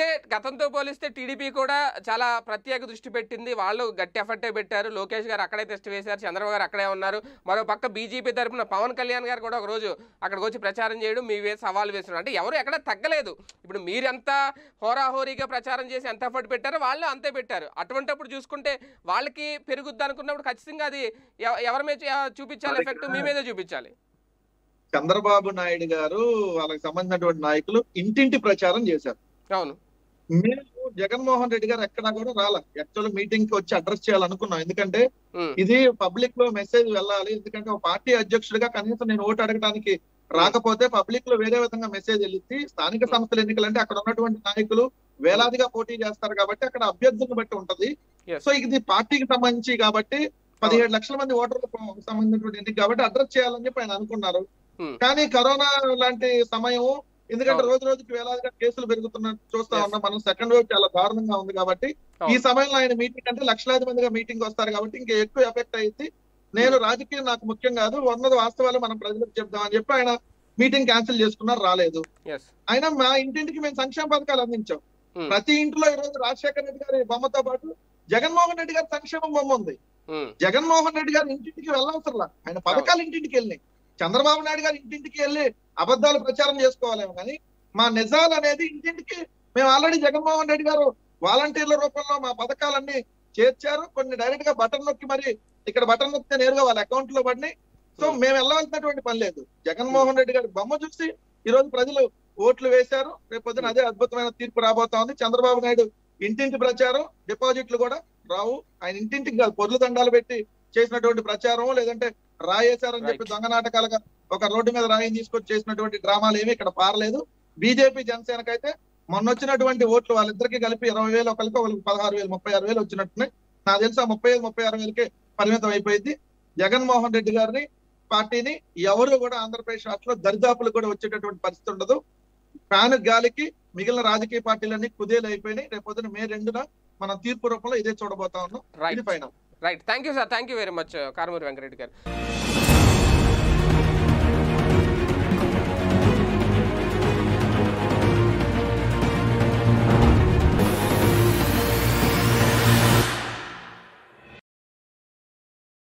గతంతో పోలిస్తే టీడీపీ కూడా చాలా ప్రత్యేక దృష్టి పెట్టింది వాళ్ళు గట్టి ఎఫర్టే పెట్టారు లోకేష్ గారు అక్కడే టెస్ట్ వేశారు చంద్రబాబు గారు అక్కడే ఉన్నారు మరో పక్క బీజేపీ తరపున పవన్ కళ్యాణ్ గారు కూడా ఒక రోజు అక్కడికి వచ్చి ప్రచారం చేయడం మీ వే సవాల్ వేస్తున్నారు అంటే ఎవరు ఎక్కడ తగ్గలేదు ఇప్పుడు మీరెంత హోరాహోరీగా ప్రచారం చేసి ఎంత ఎఫర్ట్ పెట్టారో వాళ్ళు అంతే పెట్టారు అటువంటిప్పుడు చూసుకుంటే వాళ్ళకి పెరుగుద్ది అనుకున్నప్పుడు ఖచ్చితంగా అది ఎవ- ఎవరి మీద చూ- చూపించాలి ఎఫెక్ట్ మీ మీదే చూపించాలి చంద్రబాబు నాయుడు గారు వాళ్ళకి సంబంధించినటువంటి నాయకులు ఇంటింటి ప్రచారం చేశారు అవును మేము జగన్మోహన్ రెడ్డి గారు ఎక్కడా కూడా రాల యాక్చువల్ మీటింగ్ కి వచ్చి అడ్రస్ చేయాలనుకున్నాం ఎందుకంటే ఉమ్, ఇది పబ్లిక్ లో మెసేజ్ వెళ్ళాలి ఎందుకంటే ఒక పార్టీ అధ్యక్షుడిగా కనీసం నేను ఓటు అడగడానికి రాకపోతే పబ్లిక్ లో వేరే విధంగా మెసేజ్ వెళ్ళి స్థానిక సంస్థల ఎన్నికలు అంటే అక్కడ ఉన్నటువంటి నాయకులు వేలాదిగా పోటీ చేస్తారు కాబట్టి అక్కడ అభ్యర్థులను బట్టి ఉంటది Yes. సో ఇది పార్టీకి సంబంధించి కాబట్టి పదిహేడు లక్షల మంది ఓటర్లకు సంబంధించినటువంటి ఎన్నిక కాబట్టి అడ్రస్ చేయాలని చెప్పి ఆయన అనుకున్నారు Hmm. కానీ కరోనా లాంటి సమయం ఎందుకంటే అవును. రోజు రోజుకి వేలాదిగా కేసులు పెరుగుతున్న చూస్తా Yes. ఉన్నాం మనం సెకండ్ వేవ్ చాలా దారుణంగా ఉంది కాబట్టి ఈ అవును. సమయంలో ఆయన మీటింగ్ అంటే లక్షలాది మందిగా మీటింగ్ వస్తారు కాబట్టి ఇంకా ఎక్కువ ఎఫెక్ట్ అయింది నేను రాజకీయం నాకు ముఖ్యం కాదు ఉన్నది వాస్తవాలు మనం ప్రజలకు చెప్దామని చెప్పి ఆయన మీటింగ్ క్యాన్సిల్ చేసుకున్నారు రాలేదు yes. ఆయన మా ఇంటింటికి మేము సంక్షేమ పథకాలు అందించాం Hmm. ప్రతి ఇంట్లో ఈ రోజు రాజశేఖర రెడ్డి గారి బొమ్మతో పాటు జగన్మోహన్ రెడ్డి గారి సంక్షేమం బొమ్మ ఉంది ఉమ్, జగన్మోహన్ రెడ్డి గారు ఇంటింటికి వెళ్ళవసరలా ఆయన పథకాలు ఇంటింటికి వెళ్ళినాయి చంద్రబాబు నాయుడు గారు ఇంటింటికి వెళ్ళి అబద్ధాలు ప్రచారం చేసుకోవాలేమో కానీ మా నిజాలు అనేది ఇంటింటికి మేము ఆల్రెడీ జగన్మోహన్ రెడ్డి గారు వాలంటీర్ల రూపంలో మా పథకాలన్నీ చేర్చారు కొన్ని డైరెక్ట్ గా బటన్ నొక్కి మరి ఇక్కడ బటన్ నొక్కితే నేరుగా వాళ్ళ అకౌంట్ లో పడినాయి సో Hmm. మేము వెళ్ళవలసినటువంటి పని లేదు జగన్మోహన్ రెడ్డి గారి బొమ్మ చూసి ఈ రోజు ప్రజలు ఓట్లు వేశారు రేపు పొద్దున అదే అద్భుతమైన తీర్పు రాబోతా ఉంది చంద్రబాబు నాయుడు ఇంటింటి ప్రచారం డిపాజిట్లు కూడా రావు ఆయన ఇంటింటికి కాదు పొర్లు దండాలు పెట్టి చేసినటువంటి ప్రచారం లేదంటే రాయేశారని చెప్పి Right. దొంగ నాటకాలుగా ఒక రోడ్డు మీద రాయిని తీసుకొచ్చి చేసినటువంటి డ్రామాలు ఏమి ఇక్కడ పారలేదు బీజేపీ జనసేనకైతే మొన్న వచ్చినటువంటి ఓట్లు వాళ్ళిద్దరికి కలిపి ఇరవై వేలు ఒకరికి వాళ్ళకి పదహారు వేలు ముప్పై ఆరు వేలు వచ్చినట్టున్నాయి నాకు తెలిసి ఆ ముప్పై ఐదు ముప్పై ఆరు వేలకే పరిమితం అయిపోయింది జగన్మోహన్ రెడ్డి గారిని పార్టీని ఎవరు కూడా ఆంధ్రప్రదేశ్ రాష్ట్రంలో దరిదాపులు కూడా వచ్చేటటువంటి పరిస్థితి ఉండదు ఫ్యాన్ గాలికి మిగిలిన రాజకీయ పార్టీలన్నీ కుదేలు అయిపోయినాయి రేపొద్దున మే రెండున మనం తీర్పు రూపంలో ఇదే చూడబోతా ఉన్నాం ఇది right final right thank you sir thank you very much Karamuri Venkareddy గారు